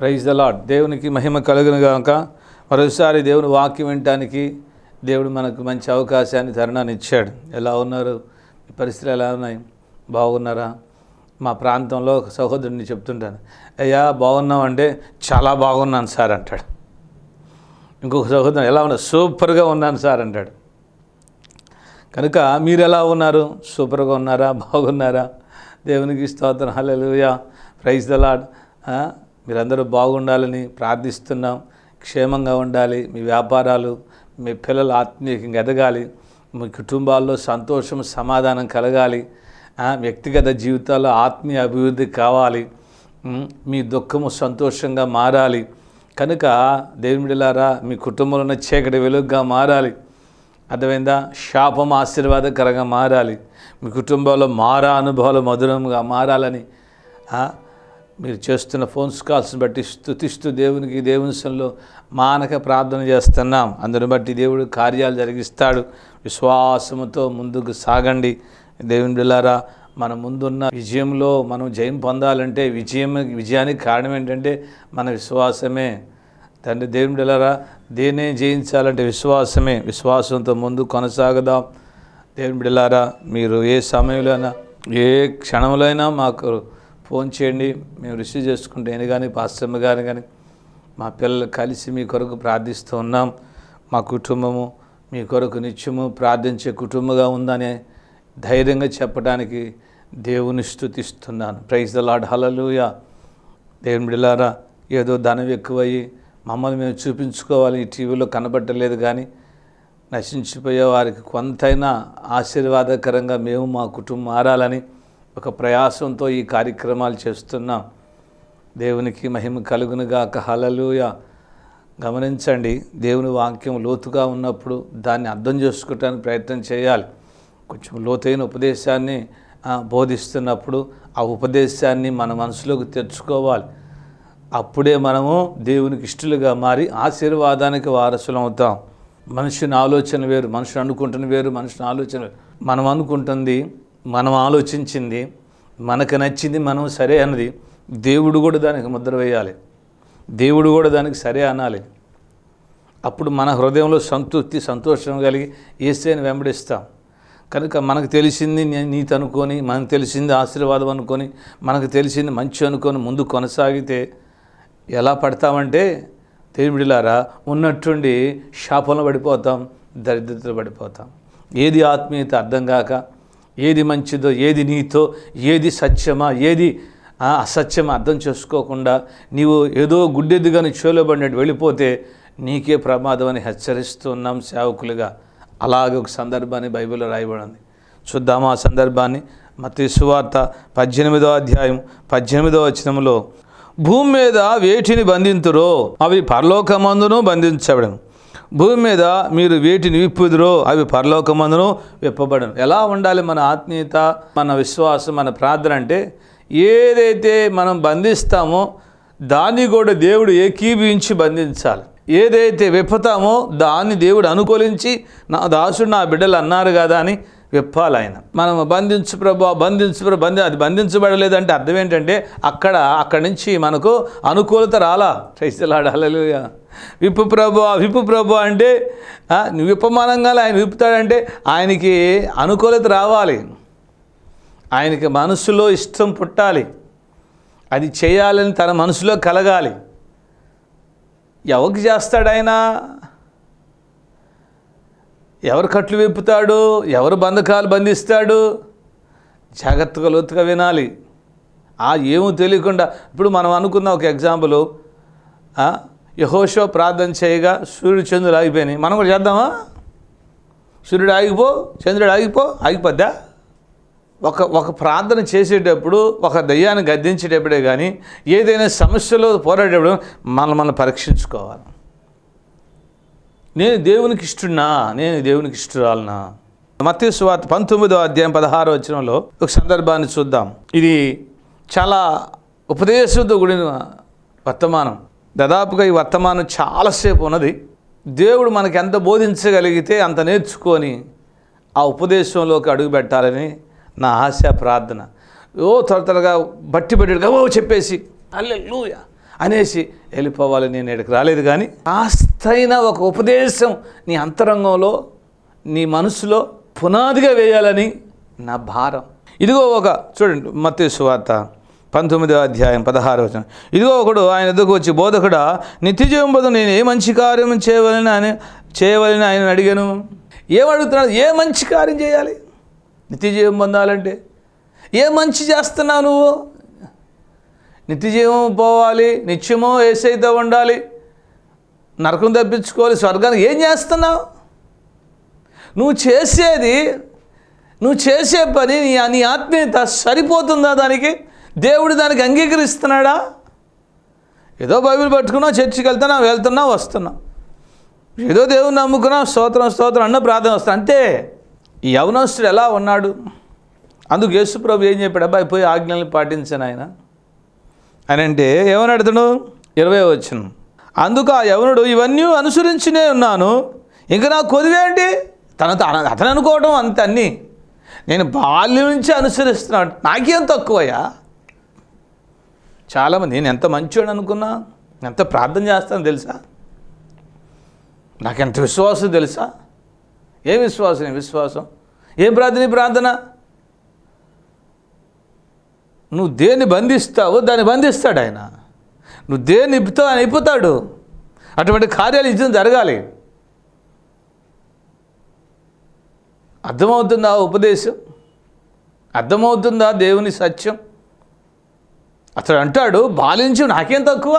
Praise the lord దేవునికి మహిమ కలుగును గాక మరోసారి దేవుని వాక్యం వినటానికి దేవుడు మనకు మంచి అవకాశాన్ని తరుణాన్ని ఇచ్చాడు ఎలా ఉన్నారు మీ పరిస్థితులు ఎలా ఉన్నాయి బాగున్నారా మా ప్రాంతంలో ఒక సహోదరుని చెప్తుంటాను అయ్యా బాగున్నామంటే చాలా బాగున్నాను సార్ అంటాడు ఇంకొక సహోదరుడు ఎలా ఉన్నారు సూపర్గా ఉన్నాను సార్ అంటాడు కనుక మీరు ఎలా ఉన్నారు సూపర్గా ఉన్నారా బాగున్నారా దేవునికి స్తోత్రం హల్లెలూయా ప్రైజ్ ద లాడ్ ఆ, మీరందరూ బాగుండాలని ప్రార్థిస్తున్నాం క్షేమంగా ఉండాలి మీ వ్యాపారాలు మీ పిల్లలు ఆత్మీయంగా ఎదగాలి మీ కుటుంబాల్లో సంతోషం సమాధానం కలగాలి ఆ, వ్యక్తిగత జీవితాల్లో ఆత్మీయ అభివృద్ధి కావాలి ఉమ్, మీ దుఃఖము సంతోషంగా మారాలి కనుక దేవుడిలారా మీ కుటుంబంలో ఉన్న చీకటి వెలుగుగా మారాలి అర్థమైందా శాపం ఆశీర్వాదకరంగా మారాలి మీ కుటుంబంలో మారా అనుభవాలు మధురంగా మారాలని ఆ, మీరు చేస్తున్న ఫోన్స్ కాల్స్ని బట్టి స్థుతిస్తూ దేవునికి దేవుని సన్నిలో మానక ప్రార్థన చేస్తున్నాం అందుని బట్టి దేవుడు కార్యాలు జరిగిస్తాడు విశ్వాసముతో ముందుకు సాగండి దేవుని బిళ్ళారా మన ముందున్న విజయంలో మనం జయం పొందాలంటే విజయం విజయానికి కారణం ఏంటంటే మన విశ్వాసమే తండ్రి దేవుని బిళ్ళారా దేనే జయించాలంటే విశ్వాసమే విశ్వాసంతో ముందు కొనసాగుదాం దేవుని బిడ్డలారా మీరు ఏ సమయంలో అయినా ఏ క్షణంలో అయినా మాకు ఫోన్ చేయండి మేము రిసీవ్ చేసుకుంటే నేను కానీ పాస్టమ్మ గారు కానీ మా పిల్లలు కలిసి మీ కొరకు ప్రార్థిస్తూ ఉన్నాం మా కుటుంబము మీ కొరకు నిత్యము ప్రార్థించే కుటుంబంగా ఉందనే ధైర్యంగా చెప్పడానికి దేవుని స్థుతిస్తున్నాను ప్రైజ్ ద లాడ్ హలలుయ దేవుని బిడ్డలారా ఏదో ధనం ఎక్కువయ్యి మమ్మల్ని మేము చూపించుకోవాలి ఈ టీవీలో కనబట్టలేదు కానీ నశించిపోయే వారికి కొంతైనా ఆశీర్వాదకరంగా మేము మా కుటుంబం మారాలని ఒక ప్రయాసంతో ఈ కార్యక్రమాలు చేస్తున్నాం దేవునికి మహిమ కలుగునుగాక హలలుయ గమనించండి దేవుని వాక్యం లోతుగా ఉన్నప్పుడు దాన్ని అర్థం చేసుకోవటానికి ప్రయత్నం చేయాలి కొంచెం లోతైన ఉపదేశాన్ని ఆ, బోధిస్తున్నప్పుడు ఆ ఉపదేశాన్ని మన మనసులోకి తెచ్చుకోవాలి అప్పుడే మనము దేవునికి ఇష్టలుగా మారి ఆశీర్వాదానికి వారసులం అవుతాం మనుషుని ఆలోచన వేరు మనుషుని అనుకుంటున్న వేరు మనుషుని ఆలోచన వేరు. మనం అనుకుంటుంది మనం ఆలోచించింది మనకు నచ్చింది మనం సరే అన్నది దేవుడు కూడా దానికి ముద్ర వేయాలి దేవుడు కూడా దానికి సరే అనాలి అప్పుడు మన హృదయంలో సంతృప్తి సంతోషం కలిగి ఏసైని వెంబడిస్తాం కనుక మనకు తెలిసింది నీ- నీతి అనుకొని మనకు తెలిసింది ఆశీర్వాదం అనుకొని మనకు తెలిసింది మంచి అనుకొని ముందు కొనసాగితే ఎలా పడతామంటే దేవుడిలారా ఉన్నట్టుండి శాపంలో పడిపోతాం దరిద్రతలో పడిపోతాం ఏది ఆత్మీయత అర్థం కాక ఏది మంచిదో ఏది నీతో ఏది సత్యమా ఏది ఆ, అసత్యం అర్థం చేసుకోకుండా నీవు ఏదో గుడ్డెద్దుగాని చోలబడినట్టు వెళ్ళిపోతే నీకే ప్రమాదం అని హెచ్చరిస్తున్నాం సేవకులుగా అలాగే ఒక సందర్భాన్ని బైబిల్లో రాయబడింది చూద్దామా ఆ సందర్భాన్ని మత్తయి సువార్త పద్దెనిమిదో అధ్యాయం పద్దెనిమిదో వచనంలో భూమి మీద వేటిని బంధింతురో అవి పరలోకమందును బంధించబడను భూమి మీద మీరు వేటిని విప్పుదురో అవి పరలోకమందును విప్పబడను ఎలా ఉండాలి మన ఆత్మీయత మన విశ్వాసం మన ప్రార్థన అంటే ఏదైతే మనం బంధిస్తామో దాన్ని కూడా దేవుడు ఏకీభవించి బంధించాలి ఏదైతే విప్పుతామో దాన్ని దేవుడు అనుకూలించి నా దాసుడు నా బిడ్డలు అన్నారు కదా అని విప్పాలి ఆయన మనం బంధించు ప్రభు బంధించు ప్రభు బంధి అది బంధించబడలేదంటే అర్థం ఏంటంటే అక్కడ అక్కడి నుంచి మనకు అనుకూలత రాలా క్రైస్తలాడాలలుగా విప్పు ప్రభు విప్పు ప్రభు అంటే ఆ, నువ్వు విప్పమానంగా ఆయన విప్పుతాడంటే ఆయనకి అనుకూలత రావాలి ఆయనకి మనసులో ఇష్టం పుట్టాలి అది చేయాలని తన మనసులో కలగాలి ఎవరికి చేస్తాడు ఆయన ఎవరు కట్లు విప్పుతాడు ఎవరు బంధకాలు బంధిస్తాడు జాగ్రత్తగా లోతుగా వినాలి ఆ ఏమో తెలియకుండా ఇప్పుడు మనం అనుకున్న ఒక ఎగ్జాంపుల్ యహోషో ప్రార్థన చేయగా సూర్యుడు చంద్రుడు ఆగిపోయినాయి మనం కూడా చేద్దామా సూర్యుడు ఆగిపో చంద్రుడు ఆగిపో ఆగిపోద్దా ఒక ఒక ప్రార్థన చేసేటప్పుడు ఒక దయ్యాన్ని గద్దించేటప్పుడే కానీ ఏదైనా సమస్యలో పోరాడేటప్పుడు మనం మనం పరీక్షించుకోవాలి నేను దేవునికి ఇష్టన్నా నేను దేవునికి ఇష్టరాలనా మత్స్య స్వార్త పంతొమ్మిదో అధ్యాయం పదహారో వచనంలో ఒక సందర్భాన్ని చూద్దాం ఇది చాలా ఉపదేశంతో కూడిన వర్తమానం దాదాపుగా ఈ వర్తమానం చాలాసేపు ఉన్నది దేవుడు మనకి ఎంత బోధించగలిగితే అంత నేర్చుకొని ఆ ఉపదేశంలోకి అడుగు పెట్టాలని నా ఆశ ప్రార్థన ఓ త్వర త్వరగా బట్టి పెట్టాడుగా ఓ చెప్పేసి అల్లె అనేసి వెళ్ళిపోవాలి నేను ఇక్కడికి రాలేదు కానీ కాస్తైన ఒక ఉపదేశం నీ అంతరంగంలో నీ మనసులో పునాదిగా వేయాలని నా భారం ఇదిగో ఒక చూడండి మత్తయి సువార్త పంతొమ్మిదవ అధ్యాయం పదహారు వచనం ఇదిగో ఒకడు ఆయన ఎదుగు వచ్చి బోధకుడా నిత్య జీవం బదులు నేను ఏ మంచి కార్యం చేయవలని ఆయన చేయవలని ఆయన అడిగాను ఏమడుగుతున్నాడు ఏ మంచి కార్యం చేయాలి నిత్య జీవం పొందాలంటే ఏ మంచి చేస్తున్నావు నువ్వు నిత్య జీవం పోవాలి నిత్యమో ఏసైతే ఉండాలి నరకం తప్పించుకోవాలి స్వర్గానికి ఏం చేస్తున్నావు నువ్వు చేసేది నువ్వు చేసే పని నీ నీ ఆత్మీయత సరిపోతుందా దానికి దేవుడు దానికి అంగీకరిస్తున్నాడా ఏదో బైబిల్ పట్టుకున్నావు చర్చికి వెళ్తున్నా వెళ్తున్నా వస్తున్నా ఏదో దేవుని నమ్ముకున్నావు స్తోత్రం స్తోత్రం అన్న ప్రార్థన వస్తా అంతే ఈ యవనస్తుడు ఎలా ఉన్నాడు అందుకు యేసుప్రభు ఏం చెప్పాడు అబ్బాయి పోయి ఆజ్ఞల్ని పాటించాను ఆయన అని అంటే ఏమని అడుగుతాడు ఇరవై వచ్చిన అందుకు ఆ యవనుడు ఇవన్నీ అనుసరించినే ఉన్నాను ఇంకా నా కొదివేంటి తన తన- అతను అనుకోవడం అంత అన్నీ నేను బాల్యం నుంచి అనుసరిస్తున్నాను నాకేం తక్కువయ్యా చాలామంది నేను ఎంత మంచివాడు అనుకున్నా ఎంత ప్రార్థన చేస్తాను తెలుసా నాకు ఎంత విశ్వాసం తెలుసా ఏ విశ్వాసం ఏ విశ్వాసం ఏం ప్రార్థన ఈ ప్రార్థన నువ్వు దేన్ని బంధిస్తావో దాన్ని బంధిస్తాడు ఆయన నువ్వు దేన్ని నిప్పుతావు ఆయన నిప్పుతాడు అటువంటి కార్యాలు ఇచ్చిన జరగాలి అర్థమవుతుందా ఆ ఉపదేశం అర్థమవుతుందా దేవుని సత్యం అతడు అంటాడు బాలించు నాకేం తక్కువ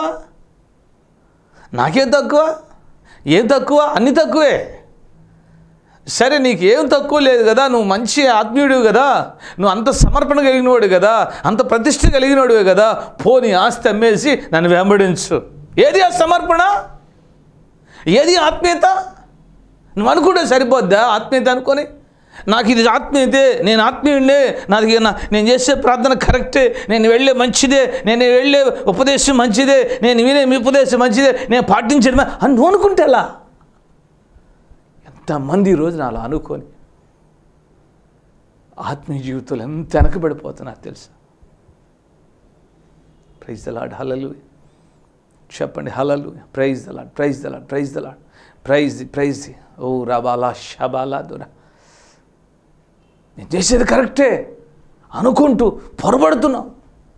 నాకేం తక్కువ ఏం తక్కువ అన్ని తక్కువే సరే నీకు ఏం తక్కువ లేదు కదా నువ్వు మంచి ఆత్మీయుడు కదా నువ్వు అంత సమర్పణ కలిగినవాడు కదా అంత ప్రతిష్ట కలిగినవాడువే కదా పోని ఆస్తి అమ్మేసి నన్ను వెంబడించు ఏది ఆ సమర్పణ ఏది ఆత్మీయత నువ్వు అనుకుంటే సరిపోద్దా ఆత్మీయత అనుకొని నాకు ఇది ఆత్మీయతే నేను ఆత్మీయుడే నాది నా- నేను చేసే ప్రార్థన కరెక్టే నేను వెళ్ళే మంచిదే నేను వెళ్ళే ఉపదేశం మంచిదే నేను వినే మీ ఉపదేశం మంచిదే నేను పాటించడమే అని నువ్వు అనుకుంటే ఎలా ఎంతమంది ఈ రోజున అలా అనుకొని ఆత్మీయ జీవితంలో ఎంత వెనకబడిపోతున్నారు తెలుసా ప్రైజ్ దలాడ్ హలలు చెప్పండి హలలు praise the Lord praise the Lord praise the Lord praise praise ఓ రబాలా షబాలా దురా నేను చేసేది కరెక్టే అనుకుంటూ పొరబడుతున్నావు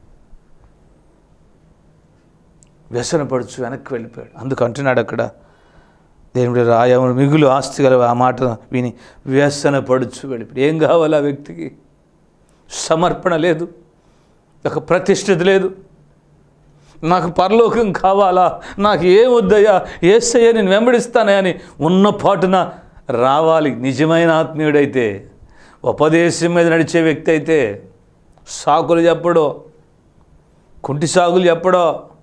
వ్యసనపడుచు వెనక్కి వెళ్ళిపోయాడు అందుకు అంటున్నాడు అక్కడ దేవుడు రాయముడు మిగులు ఆస్తి గల ఆ మాట విని వ్యసనపడుచు వెళ్ళిపోయాడు ఏం కావాలి ఆ వ్యక్తికి సమర్పణ లేదు ఒక ప్రతిష్ఠిత లేదు నాకు పరలోకం కావాలా నాకు ఏం వద్దయ్యా ఏసయ్యా నేను వెంబడిస్తానయ్యా అని ఉన్న పాటున రావాలి నిజమైన ఆత్మీయుడైతే ఉపదేశం మీద నడిచే వ్యక్తి అయితే సాకులు చెప్పడో కుంటి సాగులు చెప్పడో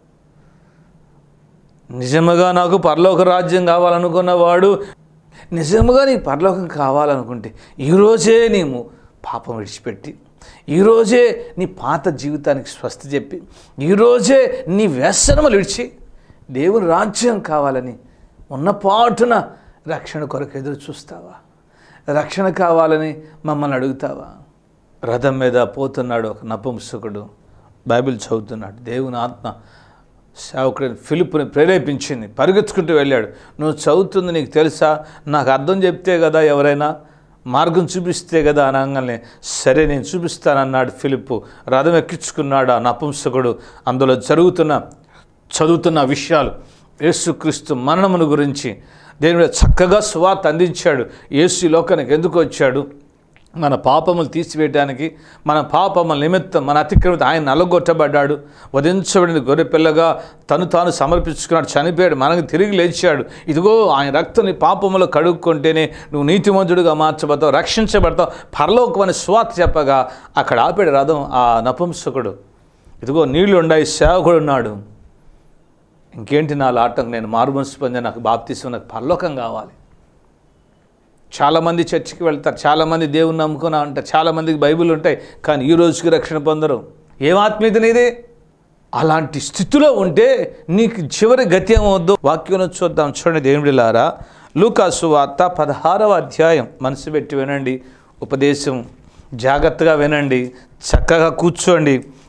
నిజముగా నాకు పరలోక రాజ్యం కావాలనుకున్నవాడు నిజముగా నీకు పరలోకం కావాలనుకుంటే ఈరోజే నీవు పాపం విడిచిపెట్టి ఈరోజే నీ పాత జీవితానికి స్వస్తి చెప్పి ఈరోజే నీ వ్యసనములు విడిచి దేవుని రాజ్యం కావాలని ఉన్న పాటున రక్షణ కొరకు ఎదురు చూస్తావా రక్షణ కావాలని మమ్మల్ని అడుగుతావా రథం మీద పోతున్నాడు ఒక నపుంసకుడు బైబిల్ చదువుతున్నాడు దేవుని ఆత్మ సేవకుడిని ఫిలిప్ని ప్రేరేపించింది పరిగెత్తుకుంటూ వెళ్ళాడు నువ్వు చదువుతుంది నీకు తెలుసా నాకు అర్థం చెప్తే కదా ఎవరైనా మార్గం చూపిస్తే కదా అనగానే సరే నేను చూపిస్తానన్నాడు ఫిలిప్పు రథం ఎక్కించుకున్నాడు ఆ నపుంసకుడు అందులో జరుగుతున్న చదువుతున్న విషయాలు యేసుక్రీస్తు మరణమును గురించి దేవుడు చక్కగా సువార్త అందించాడు యేసు ఈ లోకానికి ఎందుకు వచ్చాడు మన పాపములు తీసివేయడానికి మన పాపముల నిమిత్తం మన అతిక్రమిత ఆయన నలగొట్టబడ్డాడు వధించబడిన గొర్రెపిల్లగా తను తాను సమర్పించుకున్నాడు చనిపోయాడు మనకు తిరిగి లేచాడు ఇదిగో ఆయన రక్తం నీ పాపములు కడుక్కుంటేనే నువ్వు నీతిమంతుడుగా మార్చబడతావు రక్షించబడతావు పరలోకమని స్వార్థ చెప్పగా అక్కడ ఆపాడు రథం ఆ నపుంసకుడు ఇదిగో నీళ్లు ఉన్నాయి సేవకుడు ఉన్నాడు ఇంకేంటి నా లాటం నేను మారుమనసు పొందే నాకు బాప్తీసం నాకు పరలోకం కావాలి చాలామంది చర్చికి వెళ్తారు చాలామంది దేవుని నమ్ముకున్నా ఉంటారు చాలామందికి బైబిల్ ఉంటాయి కానీ ఈ రోజుకి రక్షణ పొందరు ఏం ఆత్మీయత నీదే అలాంటి స్థితిలో ఉంటే నీకు చివరి గతి ఏమవుద్దు వాక్యం చూద్దాం చూడండి దేవుడిలారా లూకాసు వార్త పదహారవ అధ్యాయం మనసు పెట్టి వినండి ఉపదేశం జాగ్రత్తగా వినండి చక్కగా కూర్చోండి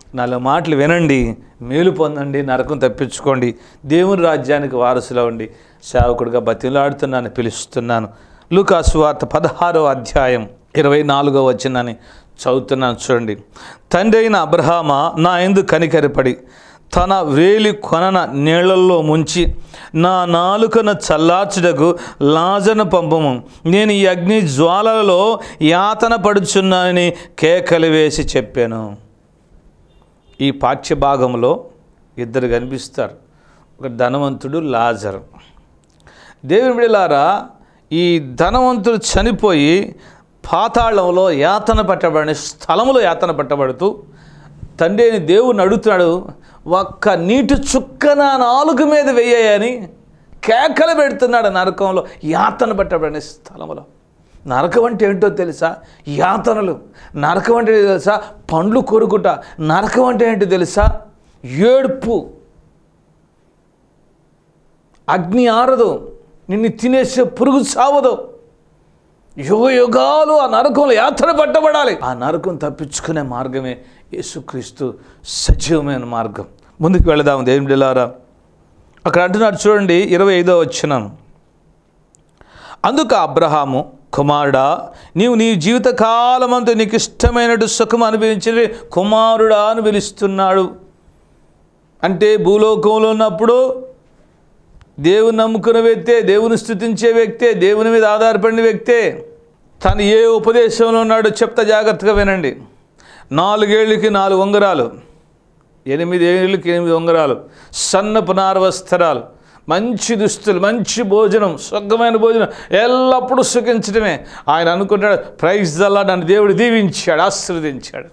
నాలుగు మాటలు వినండి మేలు పొందండి నరకం తప్పించుకోండి దేవుని రాజ్యానికి వారసులో ఉండి సేవకుడిగా బతిలాడుతున్నాను పిలుస్తున్నాను లూకాసు వార్త పదహారో అధ్యాయం ఇరవై నాలుగో వచ్చినని చదువుతున్నాను చూడండి తండ్రి అయిన అబ్రహామ నా ఎందు కనికరపడి తన వేలి కొనన నీళ్లలో ముంచి నా నాలుకను చల్లార్చుటకు లాజను పంపము నేను ఈ అగ్ని జ్వాలలలో యాతన పడుచున్నానని కేకలు వేసి చెప్పాను ఈ పాఠ్య భాగంలో ఇద్దరు కనిపిస్తారు ఒక ధనవంతుడు లాజరు దేవుని బిడలారా ఈ ధనవంతుడు చనిపోయి పాతాళంలో యాతన పట్టబడిన స్థలములో యాతన పట్టబడుతూ తండ్రి అని దేవుని అడుగుతున్నాడు ఒక్క నీటి చుక్క నా నాలుగు మీద వెయ్యని కేకలు పెడుతున్నాడు నరకంలో యాతన పట్టబడిన స్థలములో నరకం అంటే ఏంటో తెలుసా యాతనలు నరకం అంటే ఏంటో తెలుసా పండ్లు కొరుకుట నరకం అంటే ఏంటో తెలుసా ఏడుపు అగ్ని ఆరదు నిన్ను తినేసే పురుగు చావదు యుగ యుగాలు ఆ నరకంలో యాత్ర పట్టబడాలి ఆ నరకం తప్పించుకునే మార్గమే యేసుక్రీస్తు సజీవమైన మార్గం ముందుకు వెళదాం దేవుని బిడ్డలారా అక్కడ అంటున్నాడు చూడండి ఇరవై ఐదో వచ్చినాం అందుకు అబ్రహాము కుమారుడా నీవు నీ జీవిత కాలమంతా నీకు ఇష్టమైనట్టు సుఖం అనుభవించి కుమారుడా అని పిలుస్తున్నాడు అంటే భూలోకంలో ఉన్నప్పుడు దేవుని నమ్ముకున్న వ్యక్తే దేవుని స్థుతించే వ్యక్తే దేవుని మీద ఆధారపడిన వ్యక్తే తను ఏ ఉపదేశంలో ఉన్నాడో చెప్తా జాగ్రత్తగా వినండి నాలుగేళ్ళకి నాలుగు ఉంగరాలు ఎనిమిది ఏళ్ళకి ఎనిమిది ఉంగరాలు సన్నపు నారవస్త్రాలు మంచి దుస్తులు మంచి భోజనం స్వర్గమైన భోజనం ఎల్లప్పుడూ సుఖించడమే ఆయన అనుకుంటాడు ప్రైజ్ దల్లా నన్ను దేవుడు దీవించాడు ఆశీర్వదించాడు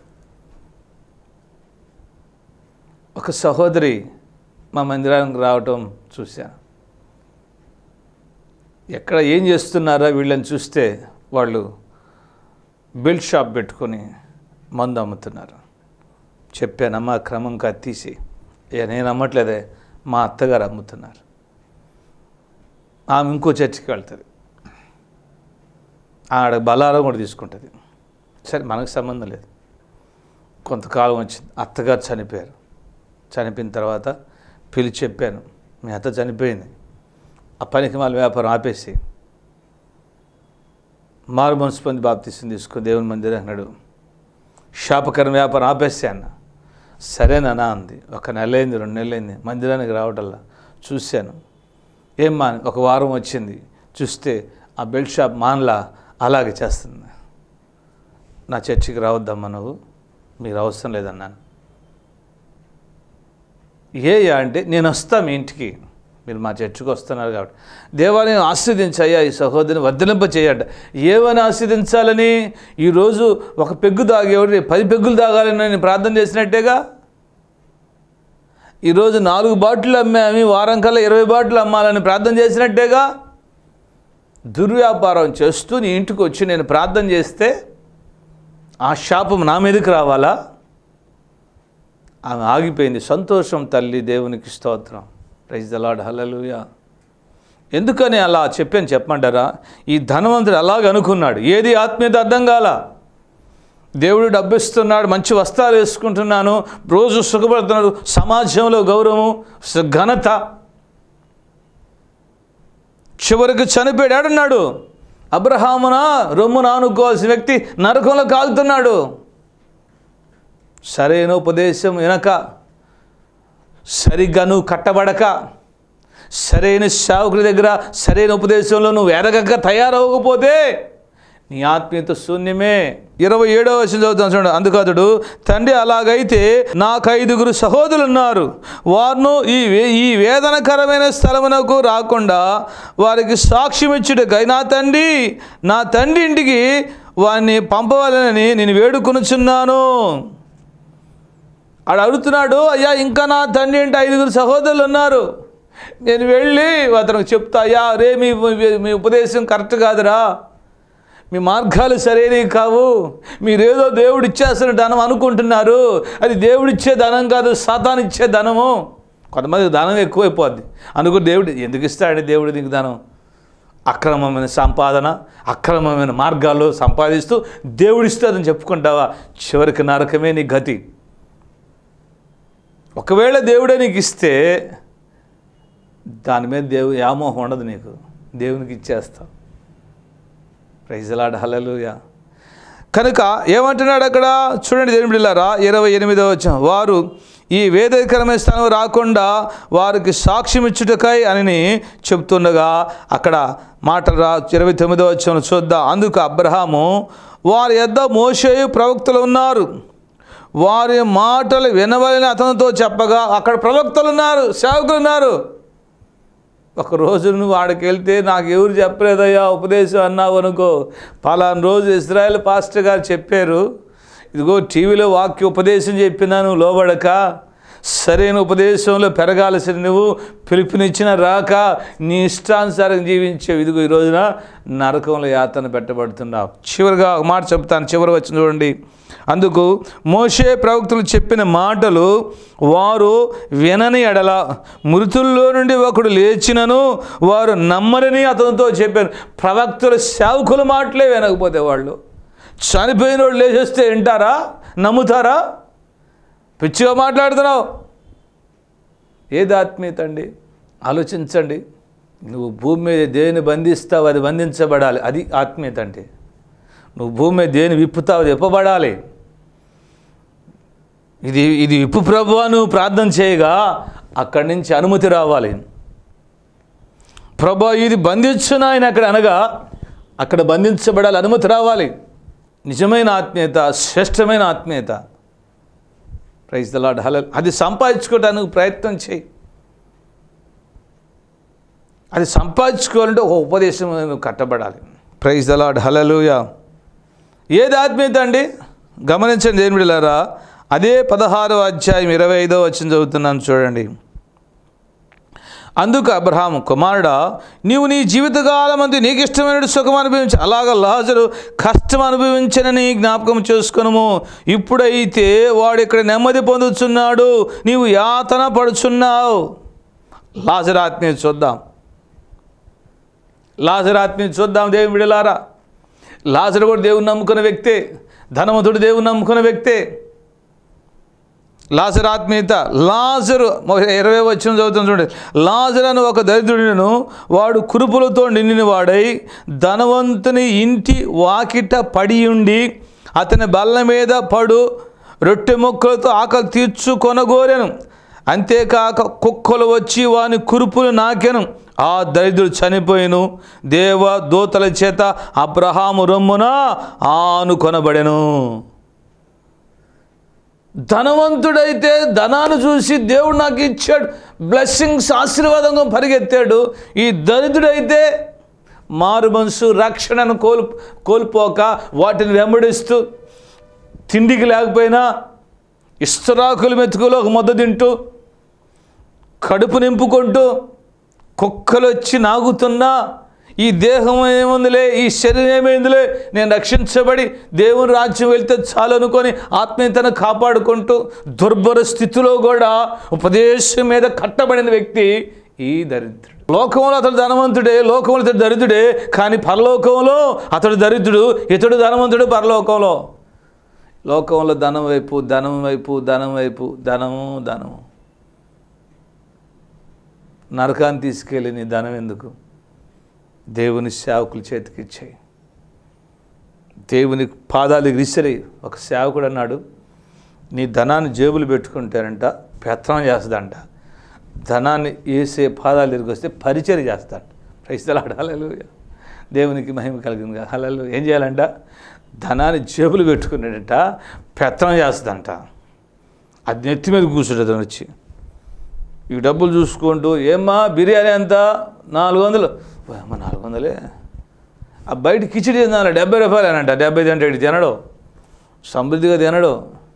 ఒక సహోదరి మా మందిరానికి రావటం చూశాను ఎక్కడ ఏం చేస్తున్నారా వీళ్ళని చూస్తే వాళ్ళు బెల్ట్ షాప్ పెట్టుకొని మందు అమ్ముతున్నారు చెప్పానమ్మా క్రమంగా తీసి ఇక నేను అమ్మట్లేదే మా అత్తగారు అమ్ముతున్నారు ఆమె ఇంకో చర్చికి వెళ్తుంది ఆడ బలారం కూడా తీసుకుంటుంది సరే మనకు సంబంధం లేదు కొంతకాలం వచ్చింది అత్తగారు చనిపోయారు చనిపోయిన తర్వాత పిలిచి చెప్పాను మీ అత్త చనిపోయింది ఆ పనికి వాళ్ళ వ్యాపారం ఆపేసి మారు మనసు పొంది బాప్తీసం తీసుకుని దేవుని మందిరం అన్నాడు శాపకరం వ్యాపారం ఆపేస్తే అన్న సరేనా అంది ఒక నెల అయింది రెండు నెలలు అయింది మందిరానికి రావటల్లా చూశాను ఏం మాని ఒక వారం వచ్చింది చూస్తే ఆ బెల్ట్ షాప్ మాన్లా అలాగే చేస్తుంది నా చర్చికి రావద్దమ్మా నువ్వు మీరు అవసరం లేదన్నాను ఏ అంటే నేను వస్తా మీ ఇంటికి మీరు మా చర్చికి వస్తున్నారు కాబట్టి దేవాలయం ఆస్వాదించయ్యా ఈ సహోదరిని వర్ధలింప చేయట ఏమని ఆస్వాదించాలని ఈరోజు ఒక పెగ్గు తాగేవాడు పది పెగ్గులు తాగాలని నేను ప్రార్థన చేసినట్టేగా ఈరోజు నాలుగు బాటిల్ అమ్మామి వారం కల్లా ఇరవై బాటిల్ అమ్మాలని ప్రార్థన చేసినట్టేగా దుర్వ్యాపారం చేస్తూ నీ ఇంటికి వచ్చి నేను ప్రార్థన చేస్తే ఆ శాపం నా మీదకి రావాలా ఆమె ఆగిపోయింది సంతోషం తల్లి దేవునికి స్తోత్రం ప్రైజ్ ద లాడ్ హల్లెలూయా ఎందుకని అలా చెప్పాను చెప్పమంటారా ఈ ధనవంతుడు అలాగ అనుకున్నాడు ఏది ఆత్మీయత అర్థం కాల దేవుడు డబ్బిస్తున్నాడు మంచి వస్త్రాలు వేసుకుంటున్నాను రోజు సుఖపడుతున్నాడు సమాజంలో గౌరవం స- ఘనత చివరికి చనిపోయాడున్నాడు అబ్రహామున రొమ్మున ఆనుకోవాల్సిన వ్యక్తి నరకంలో కాలుతున్నాడు సరైన ఉపదేశం వినక సరిగ్గా నువ్వు కట్టబడక సరైన సేవకుడి దగ్గర సరైన ఉపదేశంలో నువ్వు ఎరగక తయారవకపోతే నీ ఆత్మీయత శూన్యమే ఇరవై ఏడవ వచ్చిన చదువుతాను చూడండి అందుకు అతడు తండ్రి అలాగైతే నాకు ఐదుగురు సహోదరులు ఉన్నారు వారును ఈ వే- ఈ వేదనకరమైన స్థలమునకు రాకుండా వారికి సాక్ష్యం ఇచ్చుటకై నా తండ్రి నా తండ్రి ఇంటికి వారిని పంపవాలని నేను వేడుకొనుచున్నాను ఆడు అడుగుతున్నాడు అయ్యా ఇంకా నా తండ్రి ఏంటి ఐదుగురు సహోదరులు ఉన్నారు నేను వెళ్ళి అతనికి చెప్తా అయ్యా రే మీ మీ ఉపదేశం కరెక్ట్ కాదురా మీ మార్గాలు సరైనవి కావు మీరేదో దేవుడు ఇచ్చేస్తున్న ధనం అనుకుంటున్నారు అది దేవుడిచ్చే ధనం కాదు సాతాన్ ఇచ్చే ధనము కొంతమంది ధనం ఎక్కువైపోద్ది అనుకో దేవుడు ఎందుకు ఇస్తాడు దేవుడు నీకు ధనం అక్రమమైన సంపాదన అక్రమమైన మార్గాల్లో సంపాదిస్తూ దేవుడిస్తాదని చెప్పుకుంటావా చివరికి నరకమే నీ గతి ఒకవేళ దేవుడే నీకు ఇస్తే దాని మీద దేవు వ్యామోహం ఉండదు నీకు దేవునికి ఇచ్చేస్తావు ప్రైజలాడ హలలుయా కనుక ఏమంటున్నాడు అక్కడ చూడండి దేవుని బిడ్డలారా ఇరవై ఎనిమిదో వచ్చిన వారు ఈ వేదకరమైన స్థానం రాకుండా వారికి సాక్ష్యం ఇచ్చుటకై అని చెప్తుండగా అక్కడ మాటలు రా ఇరవై తొమ్మిదో వచ్చిన చూద్దాం అందుకు అబ్రహాము వారి యొద్ద మోషేయు ప్రవక్తలు ఉన్నారు వారి మాటలు వినవలని అతనితో చెప్పగా అక్కడ ప్రవక్తలు ఉన్నారు సేవకులు ఉన్నారు ఒక రోజు నువ్వు వాడికి వెళ్తే నాకు ఎవరు చెప్పలేదయ్యా ఉపదేశం అన్నావు అనుకో పలానా రోజు ఇజ్రాయెల్ పాస్టర్ గారు చెప్పారు ఇదిగో టీవీలో వాక్య ఉపదేశం చెప్పినా నువ్వు లోబడక సరైన ఉపదేశంలో పెరగాల్సిన నువ్వు పిలుపునిచ్చిన రాక నీ ఇష్టానుసారం జీవించావు ఇదిగో ఈ రోజున నరకంలో యాతన పెట్టబడుతున్నావు చివరిగా ఒక మాట చెప్తాను చివరి వచ్చిన చూడండి అందుకు మోషే ప్రవక్తలు చెప్పిన మాటలు వారు వినని ఎడల మృతుల్లో నుండి ఒకడు లేచినను వారు నమ్మరని అతనితో చెప్పాను ప్రవక్తల సేవకుల మాటలే వినకపోతే వాళ్ళు చనిపోయిన వాళ్ళు లేచేస్తే వింటారా నమ్ముతారా పిచ్చిగా మాట్లాడుతున్నావు ఏది ఆత్మీయత అండి ఆలోచించండి నువ్వు భూమి మీద దేని బంధిస్తావు అది బంధించబడాలి అది ఆత్మీయత అంటే నువ్వు భూమి మీద దేని విప్పుతావు అది విప్పబడాలి ఇది ఇది విప్పు ప్రభు నువ్వు ప్రార్థన చేయగా అక్కడి నుంచి అనుమతి రావాలి ప్రభా ఇది బంధించు నాయన అక్కడ అనగా అక్కడ బంధించబడాలి అనుమతి రావాలి నిజమైన ఆత్మీయత శ్రేష్టమైన ఆత్మీయత ప్రైజ్ ద లాడ్ హల అది సంపాదించుకోవడానికి ప్రయత్నం చేయి అది సంపాదించుకోవాలంటే ఒక ఉపదేశం నువ్వు కట్టబడాలి ప్రైజ్ ద లాడ్ హలలుయా ఏది ఆత్మీయత అండి గమనించండి దేని బిడ్డలారా అదే పదహారవ అధ్యాయం ఇరవై ఐదో వచ్చిన చదువుతున్నాను చూడండి అందుకు అబ్రహాము కుమారుడా నీవు నీ జీవితకాలం అందు నీకు ఇష్టమైన సుఖం అనుభవించి అలాగ లాజరు కష్టం అనుభవించనని జ్ఞాపకం చేసుకునము ఇప్పుడైతే వాడు ఇక్కడ నెమ్మది పొందుతున్నాడు నీవు యాతన పడుచున్నావు లాజర్ ఆత్మీయ చూద్దాం లాజర్ ఆత్మీయ చూద్దాం దేవుని విడలారా లాజరు కూడా దేవుని నమ్ముకున్న వ్యక్తే ధనవంతుడు దేవుని నమ్ముకున్న వ్యక్తే లాజర్ ఆత్మీయత లాజరు ఇరవై వచ్చిన చదువుతాం చూడండి లాజర్ అని ఒక దరిద్రుడిను వాడు కురుపులతో నిండిన వాడై ధనవంతుని ఇంటి వాకిట పడి ఉండి అతని బల్ల మీద పడు రొట్టె మొక్కలతో ఆకలి తీర్చుకొనగోరెను అంతేకాక కుక్కలు వచ్చి వాని కురుపులు నాకెను ఆ దరిద్రుడు చనిపోయిను దేవ దూతల చేత అబ్రహాము రొమ్మున ఆనుకొనబడెను ధనవంతుడైతే ధనాన్ని చూసి దేవుడు నాకు ఇచ్చాడు బ్లెస్సింగ్స్ ఆశీర్వాదంగా పరిగెత్తాడు ఈ దరిద్రుడైతే మారు మనసు రక్షణను కోల్ కోల్పోక వాటిని వెంబడిస్తూ తిండికి లేకపోయినా ఇస్తరాకులు మెతుకులో ఒక ముద్ద తింటూ కడుపు నింపుకుంటూ కుక్కలు వచ్చి నాగుతున్నా ఈ దేహం ఏముందిలే ఈ శరీరం ఏమైందిలే నేను రక్షించబడి దేవుని రాజ్యం వెళ్తే చాలు అనుకొని ఆత్మీయతను కాపాడుకుంటూ దుర్భర స్థితిలో కూడా ఉపదేశం మీద కట్టబడిన వ్యక్తి ఈ దరిద్రుడు లోకంలో అతడు ధనవంతుడే లోకంలో అతడు దరిద్రుడే కానీ పరలోకంలో అతడు దరిద్రుడు ఇతడు ధనవంతుడు పరలోకంలో లోకంలో ధనం వైపు ధనం వైపు ధనం వైపు ధనము ధనము నరకాన్ని తీసుకెళ్ళి నీ ధనం ఎందుకు దేవుని సేవకుల చేతికి ఇచ్చేయి దేవుని పాదాలు విసిరి ఒక సేవకుడు అన్నాడు నీ ధనాన్ని జేబులు పెట్టుకుంటారంట పెత్తనం చేస్తుందంట ధనాన్ని వేసే పాదాలు తిరిగి వస్తే పరిచయం చేస్తాడు ప్రైస్తలాడు హలలు దేవునికి మహిమ కలిగింది హలలు ఏం చేయాలంట ధనాన్ని జేబులు పెట్టుకున్నాడంట పెత్తనం చేస్తుందంట అది నెత్తి మీద కూర్చుంటుంది అతను వచ్చి ఈ డబ్బులు చూసుకుంటూ ఏమ్మా బిర్యానీ ఎంత నాలుగు వందలు ఓ అమ్మ నాలుగు వందలే ఆ బయట కిచిడి తినాలి డెబ్బై రూపాయలు అనంట డెబ్బై తింటే ఇటు తినడు సమృద్ధిగా తినడు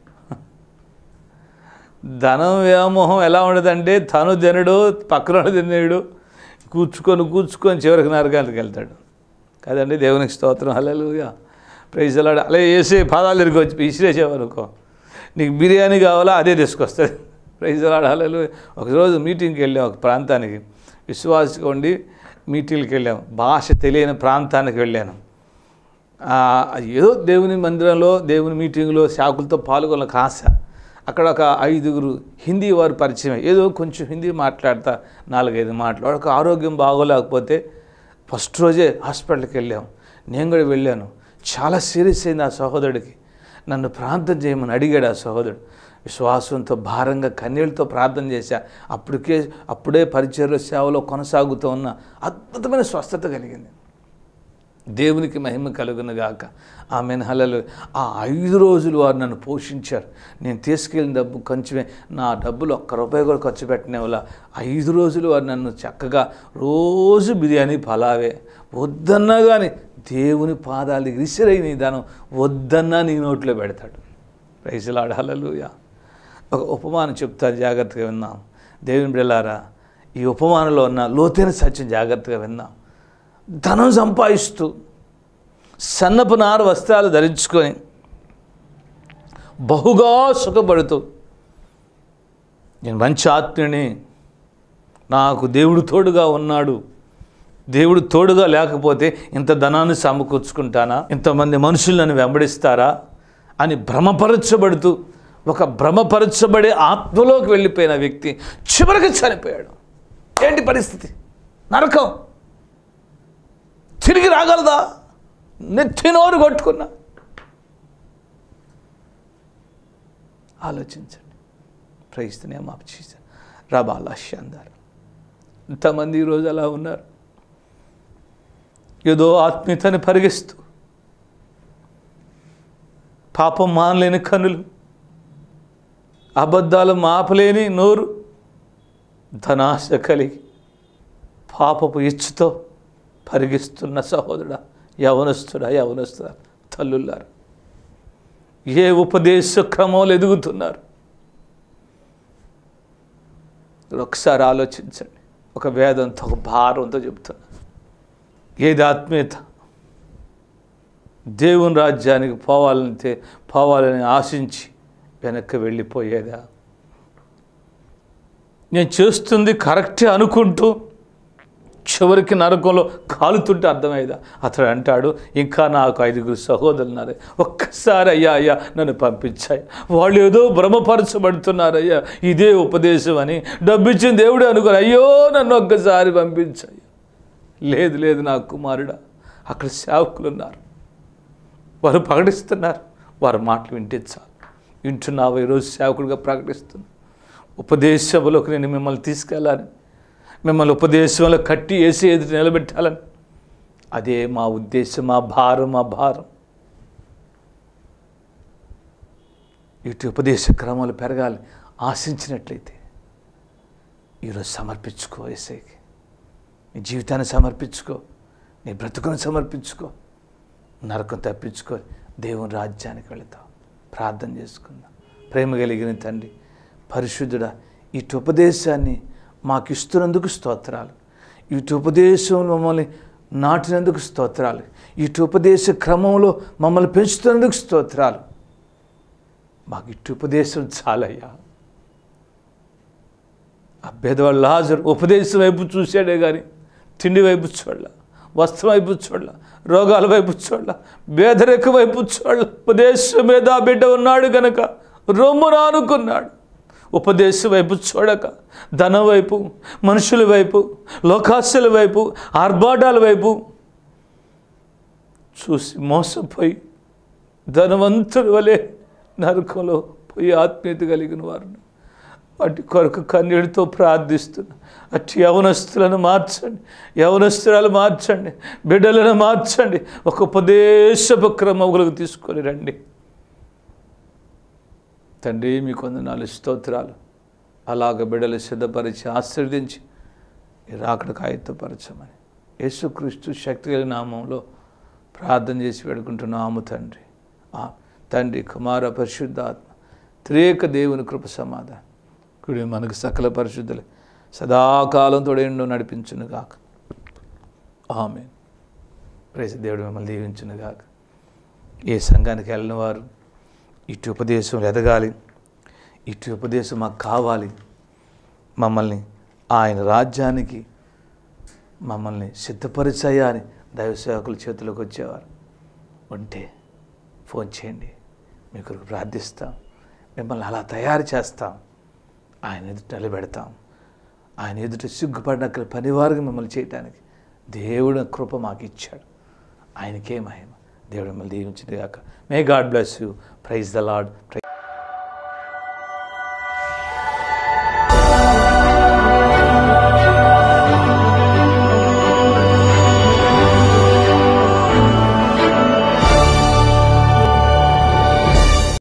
ధనం వ్యామోహం ఎలా ఉండదంటే తను తినడు పక్కన తినేడు కూర్చుకొని కూర్చుకొని చివరికి నరకానికి వెళ్తాడు కదండి దేవునికి స్తోత్రం హల్లెలూయా ప్రైజ్లాడు అలా వేసే పాదాలు తిరిగి వచ్చి విసిరేసేవనుకో నీకు బిర్యానీ కావాలా అదే తీసుకొస్తుంది ప్రైజ్లాడు హల్లెలూయ ఒకరోజు మీటింగ్కి వెళ్ళాం ఒక ప్రాంతానికి విశ్వాసగా ఉండి మీటింగ్కి వెళ్ళాం భాష తెలియని ప్రాంతానికి వెళ్ళాను ఆ, ఏదో దేవుని మందిరంలో దేవుని మీటింగ్లో శాకులతో పాల్గొనక ఆశ అక్కడ ఒక ఐదుగురు హిందీ వారు పరిచయం అయ్యి- ఏదో కొంచెం హిందీ మాట్లాడతా నాలుగైదు మాటలు వాడికి ఆరోగ్యం బాగోలేకపోతే ఫస్ట్ రోజే హాస్పిటల్కి వెళ్ళాం నేను కూడా వెళ్ళాను చాలా సీరియస్ అయింది ఆ సహోదరుడికి నన్ను ప్రార్థన చేయమని అడిగాడు ఆ సహోదరుడు విశ్వాసంతో భారంగా కన్నీళ్ళతో ప్రార్థన చేశా అప్పటికే అప్పుడే పరిచయ సేవలో కొనసాగుతూ ఉన్న అద్భుతమైన స్వస్థత కలిగింది దేవునికి మహిమ కలుగును గాక ఆమె హలలు ఆ ఐదు రోజులు వారు నన్ను పోషించారు నేను తీసుకెళ్ళిన డబ్బు కొంచెమే నా డబ్బులు ఒక్క రూపాయి కూడా ఖర్చు పెట్టిన వల్ల ఐదు రోజులు వారు నన్ను చక్కగా రోజు బిర్యానీ పలావే వద్దన్నా కానీ దేవుని పాదాలు ఇరిసిరై నీ దానం వద్దన్నా నీ నోట్లో పెడతాడు ప్రైజులాడు హలలుయా ఒక ఉపమానం చెప్తాను జాగ్రత్తగా విన్నాం దేవుని బిడ్డలారా ఈ ఉపమానంలో ఉన్న లోతైన సత్యం జాగ్రత్తగా విన్నాం ధనం సంపాదిస్తూ సన్నపు నార వస్త్రాలు ధరించుకొని బహుగా సుఖపడుతూ నేను మంచి ఆత్మీయుని నాకు దేవుడు తోడుగా ఉన్నాడు దేవుడు తోడుగా లేకపోతే ఇంత ధనాన్ని సమకూర్చుకుంటానా ఇంతమంది మనుషులు నన్ను వెంబడిస్తారా అని భ్రమపరచబడుతూ ఒక భ్రమపరచబడే ఆత్మలోకి వెళ్ళిపోయిన వ్యక్తి చివరికి చనిపోయాడు ఏంటి పరిస్థితి నరకం తిరిగి రాగలదా నెత్తి నోరు కొట్టుకున్నా ఆలోచించండి ప్రయిస్తూనే మాపు చేశాను రబాలా శాందారు ఇంతమంది ఈరోజు అలా ఉన్నారు ఏదో ఆత్మీయతని పరిగిస్తూ పాపం మానలేని కనులు అబద్ధాలు మాపలేని నోరు ధనాశ కలిగి పాపపు ఇచ్చుతో పరిగిస్తున్న సహోదరుడా యవనస్తుడా యవనస్తుడా తల్లులారు ఏ ఉపదేశ క్రమంలో ఎదుగుతున్నారు ఒకసారి ఆలోచించండి ఒక వేదంతో ఒక భారంతో చెప్తున్నా ఏది ఆత్మీయత దేవుని రాజ్యానికి పోవాలని తే- పోవాలని ఆశించి వెనక్కి వెళ్ళిపోయేదా నేను చేస్తుంది కరెక్టే అనుకుంటూ చివరికి నరకంలో కాలుతుంటే అర్థమయ్యేదా అతడు అంటాడు ఇంకా నాకు ఐదుగురు సహోదరులు ఉన్నారు ఒక్కసారి అయ్యా అయ్యా నన్ను పంపించాయి వాళ్ళు ఏదో భ్రమపరచబడుతున్నారయ్యా ఇదే ఉపదేశం అని డబ్బిచ్చిన దేవుడే అనుకోరు అయ్యో నన్ను ఒక్కసారి పంపించాయి లేదు లేదు నా కుమారుడా అక్కడ సేవకులు ఉన్నారు వారు ప్రకటిస్తున్నారు వారి మాటలు వింటే చాలు వింటున్నావు ఈరోజు సేవకుడిగా ప్రకటిస్తున్నా ఉపదేశంలోకి నేను మిమ్మల్ని తీసుకెళ్ళాలని మిమ్మల్ని ఉపదేశంలో కట్టి వేసి ఎదురు నిలబెట్టాలని అదే మా ఉద్దేశం మా భారం మా భారం ఇటు ఉపదేశ క్రమాలు పెరగాలి ఆశించినట్లయితే ఈరోజు సమర్పించుకో ఏసైకి నీ జీవితాన్ని సమర్పించుకో నీ బ్రతుకును సమర్పించుకో నరకం తప్పించుకో దేవుని రాజ్యానికి వెళతావు ప్రార్థన చేసుకుందాం ప్రేమ కలిగిన తండ్రి పరిశుద్ధుడా ఇటు ఉపదేశాన్ని మాకు ఇస్తున్నందుకు స్తోత్రాలు ఇటు ఉపదేశం మమ్మల్ని నాటినందుకు స్తోత్రాలు ఇటు ఉపదేశ క్రమంలో మమ్మల్ని పెంచుతున్నందుకు స్తోత్రాలు మాకు ఇటు ఉపదేశం చాలయ్యా ఆ పేదవాళ్ళు లాజరు ఉపదేశం వైపు చూశాడే కానీ తిండి వైపు చూడాల వస్త్రం వైపు చూడాల రోగాల వైపు చూడాల బేదరిక వైపు చూడాల ఉపదేశం మీద ఆ బిడ్డ ఉన్నాడు కనుక రొమ్ము రానుకున్నాడు ఉపదేశం వైపు చూడక ధనం వైపు మనుషుల వైపు లోకాశల వైపు ఆర్భాటాల వైపు చూసి మోసపోయి ధనవంతుడి వలె నరకంలో పోయి ఆత్మీయత కలిగిన వారిని వాటి కొరకు కన్నీటితో ప్రార్థిస్తున్నా అట్టి యవనస్తులను మార్చండి యవనస్తురాలు మార్చండి బిడ్డలను మార్చండి ఒక ఉపదేశపు క్రమములకు తీసుకొని రండి తండ్రి మీ కొందనాలు స్తోత్రాలు అలాగ బిడ్డలు సిద్ధపరిచి ఆశీర్వదించి మీరు అక్కడ కాగితపరచమని యేసుక్రీస్తు శక్తి కలిగిన నామంలో ప్రార్థన చేసి వేడుకుంటున్నాము తండ్రి ఆ తండ్రి కుమార పరిశుద్ధాత్మ త్రేక దేవుని కృప సమాధానం కుడి మనకు సకల పరిశుద్ధులు సదాకాలం తోడేండు నడిపించును గాక ఆమె ప్రేస దేవుడు మిమ్మల్ని దీవించును గాక ఏ సంఘానికి వెళ్ళిన వారు ఇటు ఉపదేశం ఎదగాలి ఇటు ఉపదేశం మాకు కావాలి మమ్మల్ని ఆయన రాజ్యానికి మమ్మల్ని సిద్ధపరిచాయా అని దైవ సేవకుల చేతిలోకి వచ్చేవారు ఉంటే ఫోన్ చేయండి మీ కొరకు ప్రార్థిస్తాం మిమ్మల్ని అలా తయారు చేస్తాం ఆయన ఎదుట నిలబెడతాం ఆయన ఎదుట సిగ్గుపడిన పనివారుగా మిమ్మల్ని చేయటానికి దేవుడు కృప మాకు ఇచ్చాడు ఆయనకే మహిమ దేవుడు మిమ్మల్ని దీవించింది కాక may God bless you praise the lord